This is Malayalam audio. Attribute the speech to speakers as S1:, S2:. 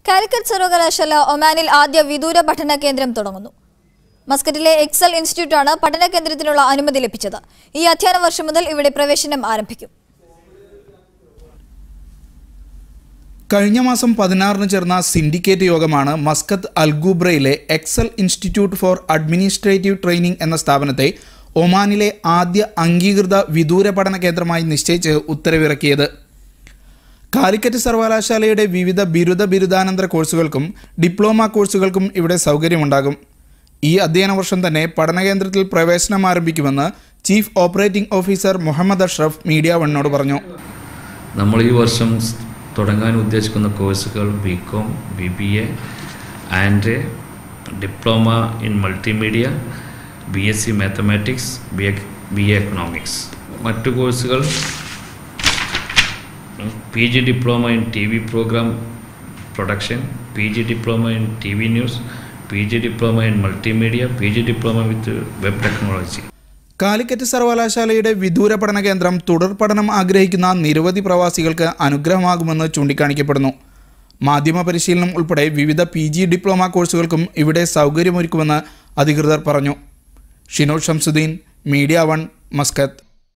S1: കാലിക്കറ്റ് സർവകലാശാല ഒമാനിൽ ആദ്യ വിദൂര പഠന കേന്ദ്രം തുടങ്ങുന്നു മസ്കറ്റിലെ എക്സൽ ഇൻസ്റ്റിറ്റ്യൂട്ടാണ് പഠന കേന്ദ്രത്തിനുള്ള അനുമതി ലഭിച്ചത് ഈ അധ്യയന വർഷം മുതൽ ഇവിടെ പ്രവേശനം ആരംഭിക്കും
S2: കഴിഞ്ഞ മാസം പതിനാറിന് ചേർന്ന സിൻഡിക്കേറ്റ് യോഗമാണ് മസ്കത്ത് അൽഗൂബ്രയിലെ Excel institute for administrative training എന്ന സ്ഥാപനത്തെ ഒമാനിലെ ആദ്യ അംഗീകൃത വിദൂര പഠന കേന്ദ്രമായി നിശ്ചയിച്ച് ഉത്തരവിറക്കിയത് കാലിക്കറ്റ് സർവകലാശാലയുടെ വിവിധ ബിരുദ ബിരുദാനന്തര കോഴ്സുകൾക്കും ഡിപ്ലോമ കോഴ്സുകൾക്കും ഇവിടെ സൗകര്യമുണ്ടാകും ഈ അധ്യയന വർഷം തന്നെ പഠനകേന്ദ്രത്തിൽ പ്രവേശനം ആരംഭിക്കുമെന്ന് chief operating officer Muhammad Ashraf media വണ്ണോട് പറഞ്ഞു
S3: നമ്മൾ ഈ വർഷം സ് തുടങ്ങാൻ ഉദ്ദേശിക്കുന്ന കോഴ്സുകൾ B Com B B A and diploma in multimedia B S C mathematics B A B A economics മറ്റു കോഴ്സുകൾ P G diploma in T V program production P G diploma in T V news P G diploma in multimedia P G diploma with web technology
S2: Calicut സർവകലാശാലയുടെ വിദൂര പഠന കേന്ദ്രം തുടർ പഠനം ആഗ്രഹിക്കുന്ന നിരവധി പ്രവാസികൾക്ക് അനുഗ്രഹമാകുമെന്ന് ചൂണ്ടിക്കാണിക്കപ്പെടുന്നു മാധ്യമ പരിശീലനം ഉൾപ്പെടെ വിവിധ പി ജി ഡിപ്ലോമ കോഴ്സുകൾക്കും ഇവിടെ സൗകര്യമൊരുക്കുമെന്ന് അധികൃതർ പറഞ്ഞു Shinod Shamsuddin media one Muscat